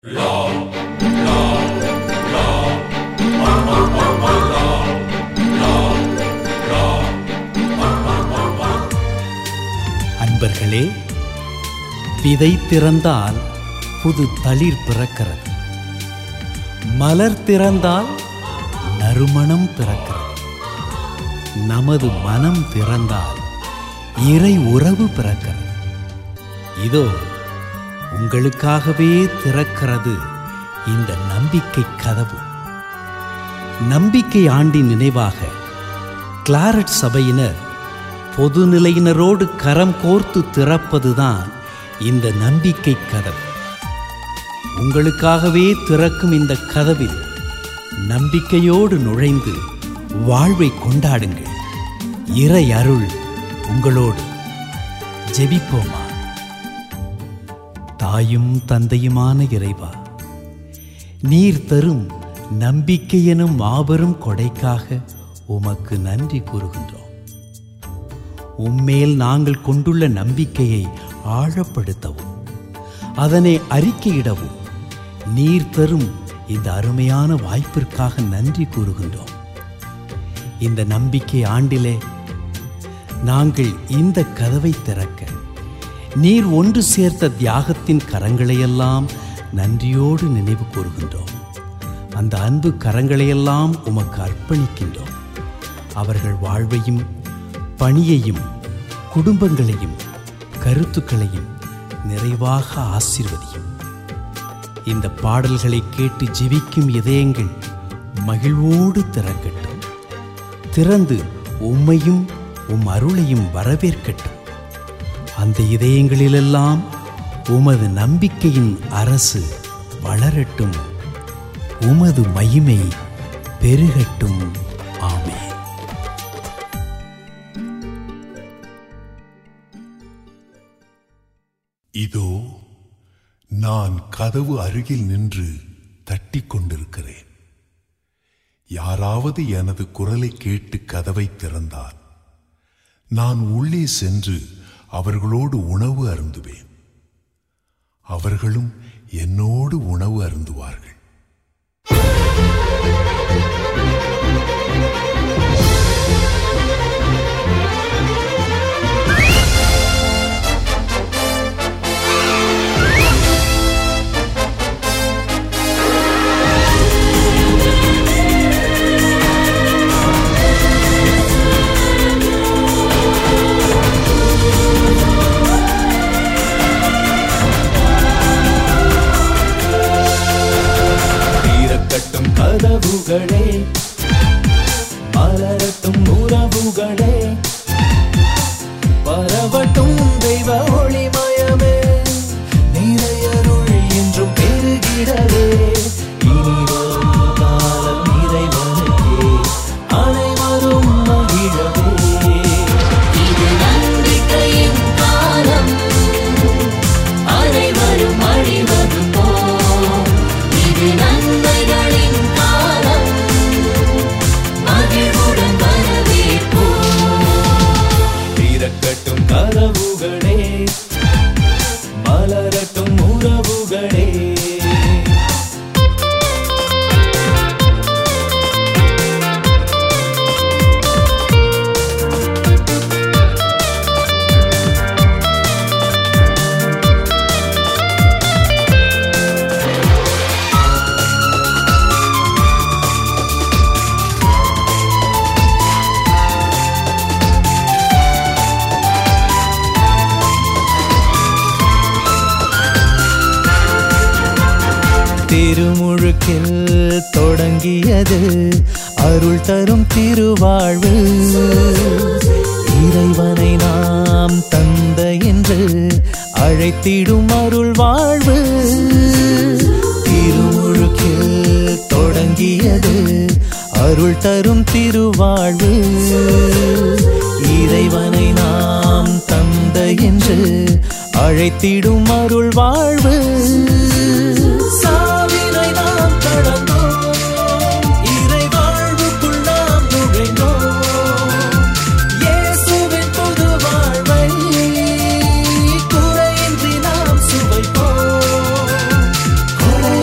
அன்பர்களே விதை திறந்தால் புது தளிர் பிறக்கிறது மலர் திறந்தால் நறுமணம் பிறக்கிறது நமது மனம் திறந்தால் இறை உறவு பிறக்கிறது இதோ உங்களுக்காகவே திறக்கிறது இந்த நம்பிக்கை கதவு நம்பிக்கை ஆண்டின் நினைவாக கிளாரட் சபையினர் பொதுநிலையினரோடு கரம் கோர்த்து திறப்பதுதான் இந்த நம்பிக்கை கதவு உங்களுக்காகவே திறக்கும் இந்த கதவில் நம்பிக்கையோடு நுழைந்து வாழ்வை கொண்டாடுங்கள் இறை அருள் உங்களோடு ஜெபிப்போமா தாயும் தந்தையுமான இறைவா நீர் தரும் நம்பிக்கை எனும் மாபெரும் கொடைக்காக உமக்கு நன்றி கூறுகின்றோம் உம்மேல் நாங்கள் கொண்டுள்ள நம்பிக்கையை ஆழப்படுத்தவும் அதனை அறிக்கையிடவும் நீர் தரும் இந்த அருமையான வாய்ப்பிற்காக நன்றி கூறுகின்றோம் இந்த நம்பிக்கை ஆண்டிலே நாங்கள் இந்த கதவை திறக்க நீர் ஒன்று சேர்த்த தியாகத்தின் கரங்களையெல்லாம் நன்றியோடு நினைவு கூறுகின்றோம் அந்த அன்பு கரங்களையெல்லாம் உமக்கு அர்ப்பணிக்கின்றோம் அவர்கள் வாழ்வையும் பணியையும் குடும்பங்களையும் கருத்துக்களையும் நிறைவாக ஆசீர்வதியும் இந்த பாடல்களை கேட்டு ஜெபிக்கும் இதயங்கள் மகிழ்வோடு திறக்கட்டும் திறந்து உம்மையும் உம் அருளையும் வரவேற்கட்டும் அந்த இதயங்களிலெல்லாம் உமது நம்பிக்கையின் அரசு வளரட்டும் உமது மகிமை பெருகட்டும் ஆமே இதோ நான் கதவு அருகில் நின்று தட்டிக் கொண்டிருக்கிறேன் யாராவது எனது குரலை கேட்டு கதவை திறந்தால் நான் உள்ளே சென்று அவர்களோடு உணவு அருந்துவேன் அவர்களும் என்னோடு உணவு அருந்துவார்கள் தீரக்கட்டும் கதவுகளே மலரட்டும் உறவுகளே பரவட்டும் தெய்வ ஒளிமயமே நிறையருள் என்றும் பெருகிறதே இனி வரும் காலம் இறைவனுக்கே அனைவரும் மகிழவே இது நம்பிக்கையின் காலம் அனைவரும் அழிவது போல் இது நன்மைகளின் காலம் மகிழ்வுடன் வரவேற்போம் தீரக்கட்டும் கதவுகளே மலரட்டும் உறவுகளே திருமுழுக்கில் தொடங்கியது அருள் தரும் திருவாழ்வு இறைவனை நாம் தந்தை என்று அழைத்திடும் அருள் வாழ்வு திருமுழுக்கில் தொடங்கியது அருள் தரும் திருவாழ்வு இறைவனை நாம் தந்தை என்று அழைத்திடும் அருள் வாழ்வு சாவினை நாம் கடந்தோம் இறை வாழ்வுக்குள் நாம் நுழைந்தோம் இயேசுவின் புது வாழ்வை குறையின்றி நாம் சுவைப்போம் கொடை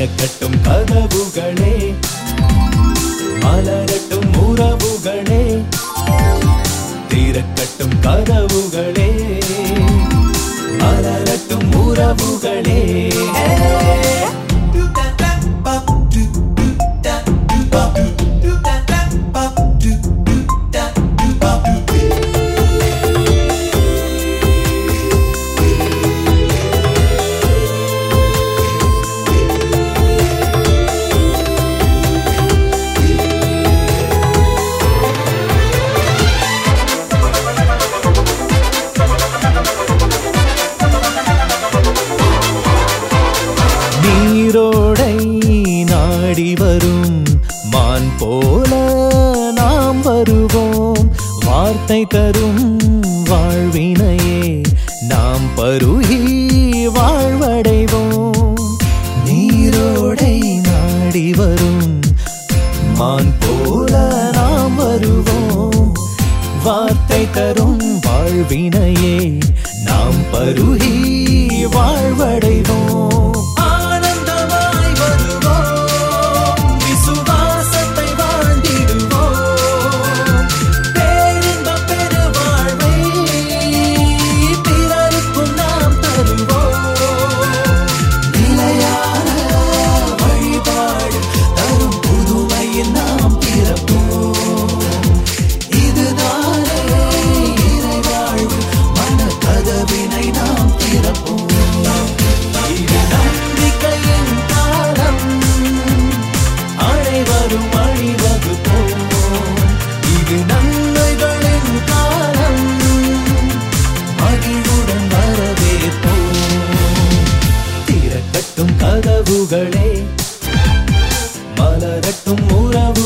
திறக்கட்டும் கதவுகளே மலரட்டும் உறவுகளே திறக்கட்டும் கதவுகளே மலரட்டும் உறவுகளே நீரோடை நாடி வரும் மான் போல நாம் வருவோம் வார்த்தை தரும் வாழ்வினையே நாம் பருகி வாழ்வடைவோம் நீரோடை நாடி வரும் மான் போல நாம் வருவோம் வார்த்தை தரும் வாழ்வினையே நாம் பருகி வாழ்வடைவோம் ஆனந்தமாய் வருவோம் விசுவாசத்தை வாழ்ந்திடுவோம் பேரின்பப் பெருவாழ்வை பிறருக்கும் நாம் தருவோம் நிலையான வழிபாடு தரும் புதுமையில் நாம் பிறப்போம் இதுதானே இறைவாழ்வு மன கதவினை நாம் திறப்போம் இது நம்பிக்கையின் காலம் அனைவரும் அழிவகுப்போம் இது நன்மைகளின் காலம் மகிழ்வுடன் வரவேற்போம் திறக்கட்டும் கதவுகளே மலரட்டும் உறவு